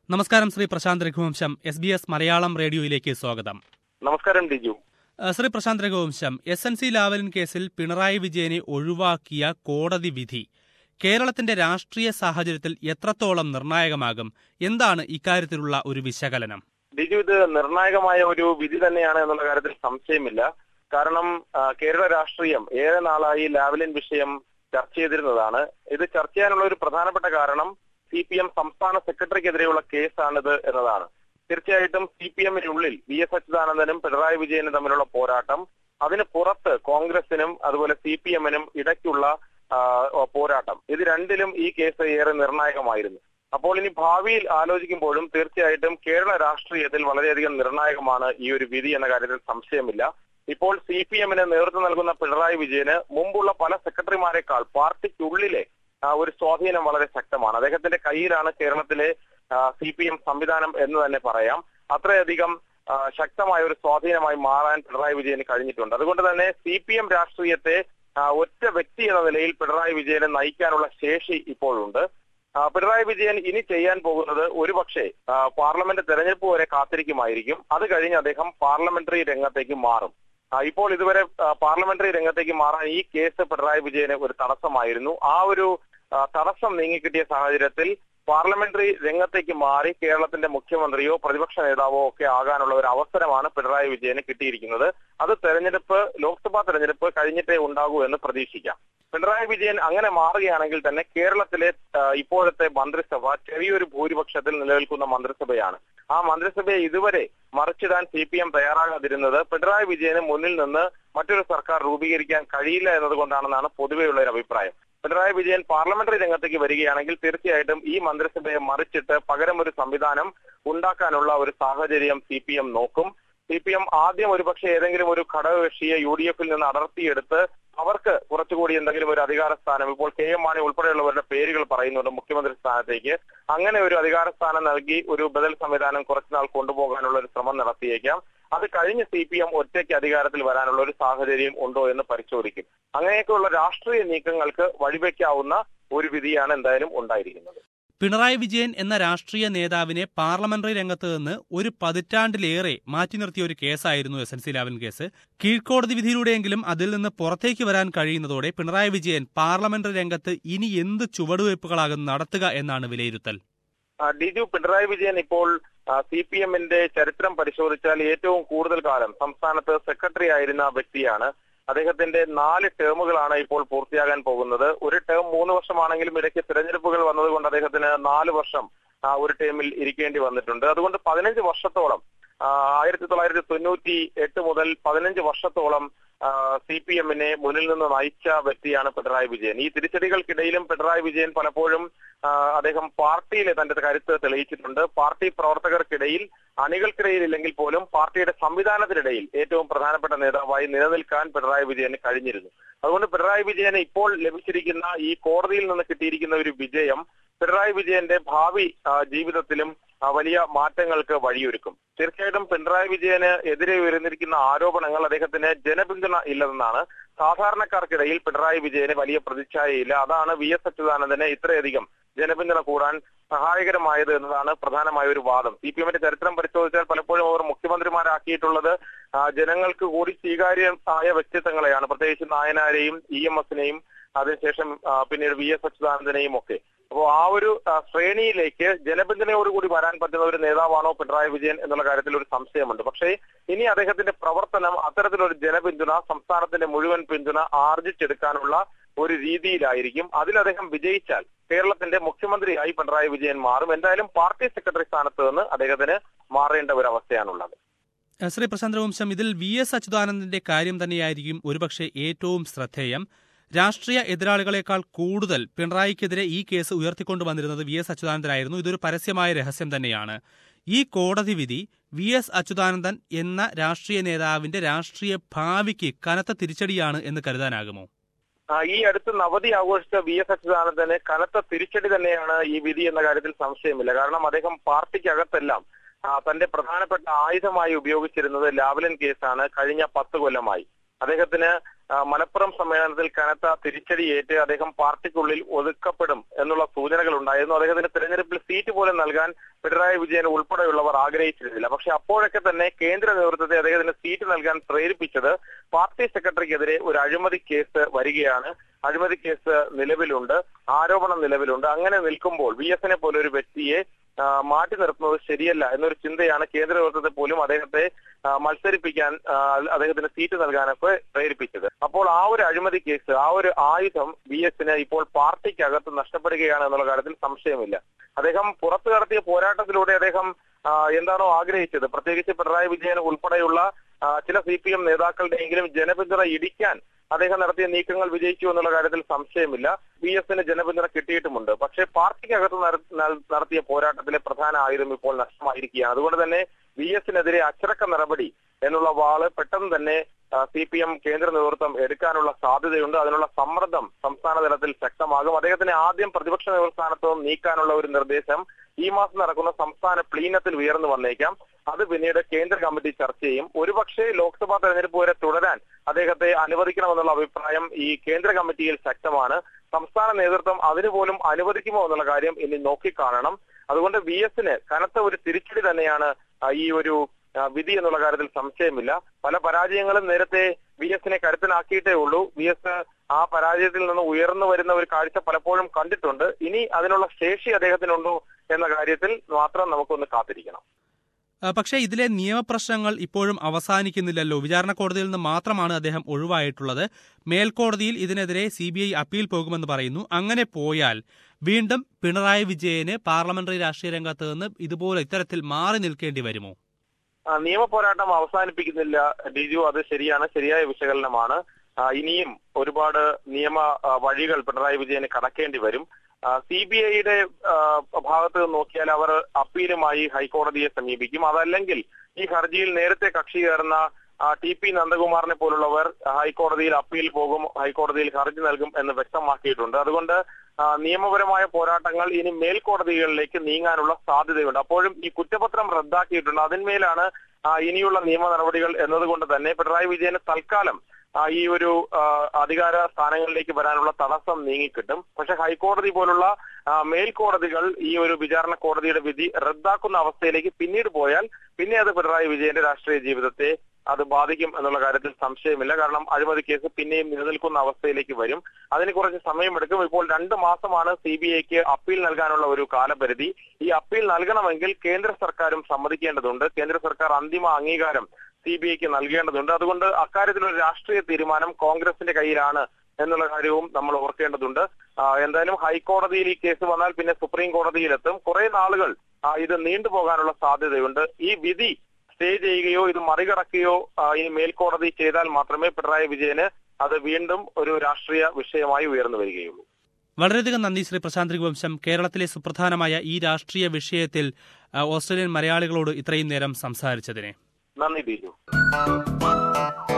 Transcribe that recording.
നമസ്കാരം Shri Prashant Raghuvamsham S B S Malayalam റേഡിയോയിലേക്ക് സ്വാഗതം നമസ്കാരം ഡിജു ഏഹ് Shri Prashant Raghuvamsham S N C Lavalin കേസിൽ പിണറായി വിജയനെ ഒഴിവാക്കിയ കോടതി വിധി കേരളത്തിന്റെ രാഷ്ട്രീയ സാഹചര്യത്തിൽ എത്രത്തോളം നിർണായകമാകും എന്താണ് ഇക്കാര്യത്തിലുള്ള ഒരു വിശകലനം ഡിജു ഇത് നിർണായകമായ ഒരു വിധി തന്നെയാണ് എന്നുള്ള കാര്യത്തിൽ സംശയമില്ല കാരണം ആ, കേരള രാഷ്ട്രീയം ഏറെ നാളായി ലാവലിൻ വിഷയം ചർച്ച ചെയ്തിരുന്നതാണ് ഇത് ചർച്ച ചെയ്യാനുള്ള ഒരു പ്രധാനപ്പെട്ട കാരണം സി പി എം സംസ്ഥാന സെക്രട്ടറിക്കെതിരെയുള്ള കേസാണിത് എന്നതാണ് തീർച്ചയായിട്ടും സി പി എമ്മിനുള്ളിൽ വി എസ് അച്യുതാനന്ദനും പിണറായി വിജയനും തമ്മിലുള്ള പോരാട്ടം അതിന് പുറത്ത് കോൺഗ്രസിനും അതുപോലെ സി പി എമ്മിനും ഇടയ്ക്കുള്ള ആ, പോരാട്ടം ഇത് രണ്ടിലും ഈ കേസ് ഏറെ നിർണായകമായിരുന്നു അപ്പോൾ ഇനി ഭാവിയിൽ ആലോചിക്കുമ്പോഴും തീർച്ചയായിട്ടും കേരള രാഷ്ട്രീയത്തിൽ വളരെയധികം നിർണായകമാണ് ഈ ഒരു വിധി എന്ന കാര്യത്തിൽ സംശയമില്ല ഇപ്പോൾ സി പി എമ്മിന് നേതൃത്വം നൽകുന്ന പിണറായി വിജയന് മുമ്പുള്ള പല സെക്രട്ടറിമാരെക്കാൾ പാർട്ടിക്കുള്ളിലെ ആ, ഒരു സ്വാധീനം വളരെ ശക്തമാണ് അദ്ദേഹത്തിന്റെ കയ്യിലാണ് കേരളത്തിലെ സി പി എം സംവിധാനം എന്ന് തന്നെ പറയാം അത്രയധികം ആ, ശക്തമായ ഒരു സ്വാധീനമായി മാറാൻ പിണറായി വിജയന് കഴിഞ്ഞിട്ടുണ്ട് അതുകൊണ്ട് തന്നെ സി പി എം രാഷ്ട്രീയത്തെ ആ, ഒറ്റ വ്യക്തി എന്ന നിലയിൽ പിണറായി വിജയനെ നയിക്കാനുള്ള ശേഷി ഇപ്പോഴുണ്ട് ആ, പിണറായി വിജയൻ ഇനി ചെയ്യാൻ പോകുന്നത് ഒരുപക്ഷെ ആ, പാർലമെന്റ് തെരഞ്ഞെടുപ്പ് വരെ കാത്തിരിക്കുമായിരിക്കും അത് കഴിഞ്ഞ് അദ്ദേഹം പാർലമെന്ററി രംഗത്തേക്ക് മാറും ആ, ഇപ്പോൾ ഇതുവരെ ആ, പാർലമെന്ററി രംഗത്തേക്ക് മാറാൻ ഈ കേസ് പിണറായി വിജയന് ഒരു തടസ്സമായിരുന്നു ആ ഒരു ആ, തടസ്സം നീങ്ങിക്കിട്ടിയ സാഹചര്യത്തിൽ പാർലമെന്ററി രംഗത്തേക്ക് മാറി കേരളത്തിന്റെ മുഖ്യമന്ത്രിയോ പ്രതിപക്ഷ നേതാവോ ഒക്കെ ആകാനുള്ള ഒരു അവസരമാണ് പിണറായി വിജയന് കിട്ടിയിരിക്കുന്നത് അത് തെരഞ്ഞെടുപ്പ് ലോക്സഭാ തെരഞ്ഞെടുപ്പ് കഴിഞ്ഞിട്ടേ ഉണ്ടാകൂ എന്ന് പ്രതീക്ഷിക്കാം പിണറായി വിജയൻ അങ്ങനെ മാറുകയാണെങ്കിൽ തന്നെ കേരളത്തിലെ ആ, ഇപ്പോഴത്തെ മന്ത്രിസഭ ചെറിയൊരു ഭൂരിപക്ഷത്തിൽ നിലനിൽക്കുന്ന മന്ത്രിസഭയാണ് ആ മന്ത്രിസഭയെ ഇതുവരെ മറിച്ചിടാൻ സി പി എം തയ്യാറാകാതിരുന്നത് പിണറായി വിജയന് മുന്നിൽ നിന്ന് മറ്റൊരു സർക്കാർ രൂപീകരിക്കാൻ കഴിയില്ല എന്നതുകൊണ്ടാണെന്നാണ് പൊതുവെയുള്ള ഒരു അഭിപ്രായം പിണറായി വിജയൻ പാർലമെന്ററി രംഗത്തേക്ക് വരികയാണെങ്കിൽ തീർച്ചയായിട്ടും ഈ മന്ത്രിസഭയെ മറിച്ചിട്ട് പകരം ഒരു സംവിധാനം ഉണ്ടാക്കാനുള്ള ഒരു സാഹചര്യം സി പി എം നോക്കും സി പി എം ആദ്യം ഒരുപക്ഷെ ഏതെങ്കിലും ഒരു ഘടകകക്ഷിയെ യു ഡി എഫിൽ നിന്ന് അടർത്തിയെടുത്ത് അവർക്ക് കുറച്ചുകൂടി എന്തെങ്കിലും ഒരു അധികാര സ്ഥാനം ഇപ്പോൾ കെ എം മാണി ഉൾപ്പെടെയുള്ളവരുടെ പേരുകൾ പറയുന്നുണ്ട് മുഖ്യമന്ത്രി സ്ഥാനത്തേക്ക് അങ്ങനെ ഒരു അധികാര സ്ഥാനം നൽകി ഒരു ബദൽ സംവിധാനം കുറച്ചുനാൾ കൊണ്ടുപോകാനുള്ള ഒരു ശ്രമം നടത്തിയേക്കാം അത് കഴിഞ്ഞ് സി പി എം ഒറ്റയ്ക്ക് അധികാരത്തിൽ വരാനുള്ള ഒരു സാഹചര്യം ഉണ്ടോ എന്ന് പരിശോധിക്കും അങ്ങനെയൊക്കെയുള്ള രാഷ്ട്രീയ നീക്കങ്ങൾക്ക് വഴിവെക്കാവുന്ന ഒരു വിധിയാണ് എന്തായാലും ഉണ്ടായിരിക്കുന്നത് പിണറായി വിജയൻ എന്ന രാഷ്ട്രീയ നേതാവിനെ പാർലമെന്ററി രംഗത്ത് നിന്ന് ഒരു പതിറ്റാണ്ടിലേറെ മാറ്റി നിർത്തിയ ഒരു കേസായിരുന്നു S N C Lavalin case കീഴ്ക്കോടതി വിധിയിലൂടെയെങ്കിലും അതിൽ നിന്ന് പുറത്തേക്ക് വരാൻ കഴിയുന്നതോടെ പിണറായി വിജയൻ പാർലമെന്ററി രംഗത്ത് ഇനി എന്ത് ചുവടുവയ്പ്പുകളാകും നടത്തുക എന്നാണ് വിലയിരുത്തൽ ആ, ഡിജു പിണറായി വിജയൻ ഇപ്പോൾ സി പി എമ്മിന്റെ ചരിത്രം പരിശോധിച്ചാൽ ഏറ്റവും കൂടുതൽ കാലം സംസ്ഥാനത്ത് സെക്രട്ടറി ആയിരുന്ന വ്യക്തിയാണ് അദ്ദേഹത്തിന്റെ നാല് ടേമുകളാണ് ഇപ്പോൾ പൂർത്തിയാകാൻ പോകുന്നത് ഒരു ടേം മൂന്ന് വർഷമാണെങ്കിലും ഇടയ്ക്ക് തിരഞ്ഞെടുപ്പുകൾ വന്നതുകൊണ്ട് അദ്ദേഹത്തിന് നാല് വർഷം ആ, ഒരു ടേമിൽ ഇരിക്കേണ്ടി വന്നിട്ടുണ്ട് അതുകൊണ്ട് പതിനഞ്ച് വർഷത്തോളം ആ, ആയിരത്തി തൊള്ളായിരത്തി തൊണ്ണൂറ്റി എട്ട് മുതൽ പതിനഞ്ച് വർഷത്തോളം സി പി എമ്മിനെ മുന്നിൽ നിന്ന് നയിച്ച വ്യക്തിയാണ് പിണറായി വിജയൻ ഈ തിരിച്ചടികൾക്കിടയിലും പിണറായി വിജയൻ പലപ്പോഴും ആ, അദ്ദേഹം പാർട്ടിയിലെ തന്റെ കരുത്ത് തെളിയിച്ചിട്ടുണ്ട് പാർട്ടി പ്രവർത്തകർക്കിടയിൽ അണികൾക്കിടയിൽ ഇല്ലെങ്കിൽ പോലും പാർട്ടിയുടെ സംവിധാനത്തിനിടയിൽ ഏറ്റവും പ്രധാനപ്പെട്ട നേതാവായി നിലനിൽക്കാൻ പിണറായി വിജയന് കഴിഞ്ഞിരുന്നു അതുകൊണ്ട് പിണറായി വിജയന് ഇപ്പോൾ ലഭിച്ചിരിക്കുന്ന ഈ കോടതിയിൽ നിന്ന് കിട്ടിയിരിക്കുന്ന ഒരു വിജയം പിണറായി വിജയന്റെ ഭാവി ആ, ജീവിതത്തിലും ആ, വലിയ മാറ്റങ്ങൾക്ക് വഴിയൊരുക്കും തീർച്ചയായിട്ടും പിണറായി വിജയന് എതിരെ ഉയർന്നിരിക്കുന്ന ആരോപണങ്ങൾ അദ്ദേഹത്തിന് ജനപിന്തുണ ഇല്ലെന്നാണ് സാധാരണക്കാർക്കിടയിൽ പിണറായി വിജയന് വലിയ പ്രതിച്ഛായയില്ല അതാണ് വി എസ് അച്യുതാനന്ദന് ഇത്രയധികം ജനപിന്തുണ കൂടാൻ സഹായകരമായത് എന്നതാണ് പ്രധാനമായ ഒരു വാദം സി പി എമ്മിന്റെ ചരിത്രം പരിശോധിച്ചാൽ പലപ്പോഴും അവർ മുഖ്യമന്ത്രിമാരാക്കിയിട്ടുള്ളത് ആ, ജനങ്ങൾക്ക് കൂടി സ്വീകാര്യമായ വ്യക്തിത്വങ്ങളെയാണ് പ്രത്യേകിച്ച് നായനാരെയും ഇ എം എസിനെയും അതിനുശേഷം ആ, പിന്നീട് വി എസ് അച്യുതാനന്ദനെയും ഒക്കെ അപ്പോൾ ആ ഒരു ആ, ശ്രേണിയിലേക്ക് ജനപിന്തുണയോടുകൂടി വരാൻ പറ്റുന്ന ഒരു നേതാവാണോ പിണറായി വിജയൻ എന്നുള്ള കാര്യത്തിൽ ഒരു സംശയമുണ്ട് പക്ഷേ ഇനി അദ്ദേഹത്തിന്റെ പ്രവർത്തനം അത്തരത്തിലൊരു ജനപിന്തുണ സംസ്ഥാനത്തിന്റെ മുഴുവൻ പിന്തുണ ആർജിച്ചെടുക്കാനുള്ള ഒരു രീതിയിലായിരിക്കും അതിൽ അദ്ദേഹം വിജയിച്ചാൽ കേരളത്തിന്റെ മുഖ്യമന്ത്രിയായി പിണറായി വിജയൻ മാറും എന്തായാലും പാർട്ടി സെക്രട്ടറി സ്ഥാനത്ത് നിന്ന് അദ്ദേഹത്തിന് മാറേണ്ട ഒരു അവസ്ഥയാണുള്ളത് ഏഹ് ശ്രീ പ്രശാന്ത് വംശം ഇതിൽ വി എസ് അച്യുതാനന്ദന്റെ കാര്യം തന്നെയായിരിക്കും ഒരുപക്ഷെ ഏറ്റവും ശ്രദ്ധേയം രാഷ്ട്രീയ എതിരാളികളെക്കാൾ കൂടുതൽ പിണറായിക്കെതിരെ ഈ കേസ് ഉയർത്തിക്കൊണ്ടുവന്നിരുന്നത് വി എസ് അച്യുതാനന്ദനായിരുന്നു ഇതൊരു പരസ്യമായ രഹസ്യം തന്നെയാണ് ഈ കോടതി വിധി വി എസ് അച്യുതാനന്ദൻ എന്ന രാഷ്ട്രീയ നേതാവിന്റെ രാഷ്ട്രീയ ഭാവിക്ക് കനത്ത തിരിച്ചടിയാണ് എന്ന് കരുതാനാകുമോ ആ, ഈ അടുത്ത് നവതി ആഘോഷിച്ച വി എസ് അച്യുതാനന്ദന് കനത്ത തിരിച്ചടി തന്നെയാണ് ഈ വിധി എന്ന കാര്യത്തിൽ സംശയമില്ല കാരണം അദ്ദേഹം പാർട്ടിക്കകത്തെല്ലാം ആ, തന്റെ പ്രധാനപ്പെട്ട ആയുധമായി ഉപയോഗിച്ചിരുന്നത് ലാവലൻ കേസാണ് കഴിഞ്ഞ പത്ത് കൊല്ലമായി അദ്ദേഹത്തിന് ആ, മലപ്പുറം സമ്മേളനത്തിൽ കനത്ത തിരിച്ചടിയേറ്റ് അദ്ദേഹം പാർട്ടിക്കുള്ളിൽ ഒതുക്കപ്പെടും എന്നുള്ള സൂചനകൾ ഉണ്ടായിരുന്നു അദ്ദേഹത്തിന് തിരഞ്ഞെടുപ്പിൽ സീറ്റ് സീറ്റ് പോലും നൽകാൻ പിണറായി വിജയൻ ഉൾപ്പെടെയുള്ളവർ ആഗ്രഹിച്ചിരുന്നില്ല പക്ഷെ അപ്പോഴൊക്കെ തന്നെ കേന്ദ്ര നേതൃത്വത്തെ അദ്ദേഹത്തിന് സീറ്റ് നൽകാൻ പ്രേരിപ്പിച്ചത് പാർട്ടി സെക്രട്ടറിക്കെതിരെ ഒരു അഴിമതി കേസ് വരികയാണ് അഴിമതി കേസ് നിലവിലുണ്ട് ആരോപണം നിലവിലുണ്ട് അങ്ങനെ നിൽക്കുമ്പോൾ വി എസിനെ പോലെ ഒരു വ്യക്തിയെ ആ, മാറ്റി നിർത്തുന്നത് ശരിയല്ല എന്നൊരു ചിന്തയാണ് കേന്ദ്ര നേതൃത്വത്തെ പോലും അദ്ദേഹത്തെ ആ, മത്സരിപ്പിക്കാൻ ആ, അദ്ദേഹത്തിന് സീറ്റ് നൽകാനൊക്കെ പ്രേരിപ്പിച്ചത് അപ്പോൾ ആ ഒരു അഴിമതി കേസ് ആ ഒരു ആയുധം വി എസിന് ഇപ്പോൾ പാർട്ടിക്കകത്ത് നഷ്ടപ്പെടുകയാണ് എന്നുള്ള കാര്യത്തിൽ സംശയമില്ല അദ്ദേഹം പുറത്തു കടത്തിയ പോരാട്ടത്തിലൂടെ അദ്ദേഹം ആ, എന്താണോ ആഗ്രഹിച്ചത് പ്രത്യേകിച്ച് പിണറായി വിജയൻ ഉൾപ്പെടെയുള്ള ആ, ചില സി പി എം നേതാക്കളുടെയെങ്കിലും ജനപിന്തുണ ഇടിക്കാൻ അദ്ദേഹം നടത്തിയ നീക്കങ്ങൾ വിജയിച്ചു എന്നുള്ള കാര്യത്തിൽ സംശയമില്ല വി എസിന് ജനപിന്തുണ കിട്ടിയിട്ടുമുണ്ട് പക്ഷേ പാർട്ടിക്കകത്ത് നട- ന- നടത്തിയ പോരാട്ടത്തിലെ പ്രധാന ആയുധം ഇപ്പോൾ നഷ്ടമായിരിക്കുകയാണ് അതുകൊണ്ട് തന്നെ വി എസിനെതിരെ അച്ചടക്ക നടപടി എന്നുള്ള വാള് പെട്ടെന്ന് തന്നെ സി പി എം കേന്ദ്ര നേതൃത്വം എടുക്കാനുള്ള സാധ്യതയുണ്ട് അതിനുള്ള സമ്മർദ്ദം സംസ്ഥാന തലത്തിൽ ശക്തമാകും അദ്ദേഹത്തിന് ആദ്യം പ്രതിപക്ഷ നേതൃസ്ഥാനത്ത് നിന്ന് നീക്കാനുള്ള ഒരു നിർദ്ദേശം ഈ മാസം നടക്കുന്ന സംസ്ഥാന പ്ലീനത്തിൽ ഉയർന്നു വന്നേക്കാം അത് പിന്നീട് കേന്ദ്ര കമ്മിറ്റി ചർച്ച ചെയ്യും ഒരുപക്ഷെ ലോക്സഭാ തെരഞ്ഞെടുപ്പ് വരെ തുടരാൻ അദ്ദേഹത്തെ അനുവദിക്കണമെന്നുള്ള അഭിപ്രായം ഈ കേന്ദ്ര കമ്മിറ്റിയിൽ ശക്തമാണ് സംസ്ഥാന നേതൃത്വം അതിന് പോലും അനുവദിക്കുമോ എന്നുള്ള കാര്യം ഇനി നോക്കിക്കാണണം അതുകൊണ്ട് വി എസിന് കനത്ത ഒരു തിരിച്ചടി തന്നെയാണ് ആ, ഈ ഒരു ആ, വിധി എന്നുള്ള കാര്യത്തിൽ സംശയമില്ല പല പരാജയങ്ങളും നേരത്തെ വി എസിനെ കരുത്തനാക്കിയിട്ടേ ഉള്ളൂ വി എസ് ആ പരാജയത്തിൽ നിന്ന് ഉയർന്നു വരുന്ന ഒരു കാഴ്ച പലപ്പോഴും കണ്ടിട്ടുണ്ട് ഇനി അതിനുള്ള ശേഷി അദ്ദേഹത്തിനുണ്ടോ എന്ന കാര്യത്തിൽ മാത്രം നമുക്കൊന്ന് കാത്തിരിക്കണം ആ, പക്ഷേ ഇതിലെ നിയമപ്രശ്നങ്ങൾ ഇപ്പോഴും അവസാനിക്കുന്നില്ലല്ലോ വിചാരണ കോടതിയിൽ നിന്ന് മാത്രമാണ് അദ്ദേഹം ഒഴിവായിട്ടുള്ളത് മേൽക്കോടതിയിൽ ഇതിനെതിരെ സി ബി ഐ അപ്പീൽ പോകുമെന്ന് പറയുന്നു അങ്ങനെ പോയാൽ വീണ്ടും പിണറായി വിജയന് പാർലമെന്ററി രാഷ്ട്രീയ രംഗത്ത് നിന്ന് ഇതുപോലെ ഇത്തരത്തിൽ മാറി നിൽക്കേണ്ടി വരുമോ ആ, നിയമ പോരാട്ടം അവസാനിപ്പിക്കുന്നില്ല ഡിജു അത് ശരിയാണ് ശരിയായ വിശകലനമാണ് ആ, ഇനിയും ഒരുപാട് നിയമ ആ, വഴികൾ പിണറായി വിജയന് കടക്കേണ്ടി വരും സി ബി ഐയുടെ ഭാഗത്ത് നിന്ന് നോക്കിയാൽ അവർ അപ്പീലുമായി ഹൈക്കോടതിയെ സമീപിക്കും അതല്ലെങ്കിൽ ഈ ഹർജിയിൽ നേരത്തെ കക്ഷി ചേർന്ന ആ, ടി പി നന്ദകുമാറിനെ പോലുള്ളവർ ഹൈക്കോടതിയിൽ അപ്പീൽ പോകും ഹൈക്കോടതിയിൽ ഹർജി നൽകും എന്ന് വ്യക്തമാക്കിയിട്ടുണ്ട് അതുകൊണ്ട് ആ, നിയമപരമായ പോരാട്ടങ്ങൾ ഇനി മേൽക്കോടതികളിലേക്ക് നീങ്ങാനുള്ള സാധ്യതയുണ്ട് അപ്പോഴും ഈ കുറ്റപത്രം റദ്ദാക്കിയിട്ടുണ്ട് അതിന്മേലാണ് ആ, ഇനിയുള്ള നിയമ നടപടികൾ എന്നതുകൊണ്ട് തന്നെ പിണറായി വിജയന് തൽക്കാലം ആ, ഈ ഒരു ആ, അധികാര സ്ഥാനങ്ങളിലേക്ക് വരാനുള്ള തടസ്സം നീങ്ങിക്കിട്ടും പക്ഷെ ഹൈക്കോടതി പോലുള്ള ആ, മേൽക്കോടതികൾ ഈ ഒരു വിചാരണ കോടതിയുടെ വിധി റദ്ദാക്കുന്ന അവസ്ഥയിലേക്ക് പിന്നീട് പോയാൽ പിന്നെ അത് പിണറായി വിജയന്റെ രാഷ്ട്രീയ ജീവിതത്തെ അത് ബാധിക്കും എന്നുള്ള കാര്യത്തിൽ സംശയമില്ല കാരണം അഴിമതി കേസ് പിന്നെയും നിലനിൽക്കുന്ന അവസ്ഥയിലേക്ക് വരും അതിന് കുറച്ച് സമയമെടുക്കും ഇപ്പോൾ രണ്ട് മാസമാണ് സി ബി ഐക്ക് അപ്പീൽ നൽകാനുള്ള ഒരു കാലപരിധി ഈ അപ്പീൽ നൽകണമെങ്കിൽ കേന്ദ്ര സർക്കാരും സമ്മതിക്കേണ്ടതുണ്ട് കേന്ദ്ര സർക്കാർ അന്തിമ അംഗീകാരം സി ബി ഐക്ക് നൽകേണ്ടതുണ്ട് അതുകൊണ്ട് അക്കാര്യത്തിൽ ഒരു രാഷ്ട്രീയ തീരുമാനം കോൺഗ്രസിന്റെ കയ്യിലാണ് എന്നുള്ള കാര്യവും നമ്മൾ ഓർക്കേണ്ടതുണ്ട് ആ, എന്തായാലും ഹൈക്കോടതിയിൽ ഈ കേസ് വന്നാൽ പിന്നെ സുപ്രീം കോടതിയിലെത്തും കുറെ നാളുകൾ ആ, ഇത് നീണ്ടുപോകാനുള്ള സാധ്യതയുണ്ട് ഈ വിധി സ്റ്റേ ചെയ്യുകയോ ഇത് മറികടക്കുകയോ ആ, ഈ മേൽക്കോടതി ചെയ്താൽ മാത്രമേ പിണറായി വിജയന് അത് വീണ്ടും ഒരു രാഷ്ട്രീയ വിഷയമായി ഉയർന്നു വരികയുള്ളൂ വളരെയധികം നന്ദി ശ്രീ പ്രശാന്ത് രഘുവംശം കേരളത്തിലെ സുപ്രധാനമായ ഈ രാഷ്ട്രീയ വിഷയത്തിൽ ആ, ഓസ്ട്രേലിയൻ മലയാളികളോട് ഇത്രയും നേരം സംസാരിച്ചതിനെ നന്ദി ബിജു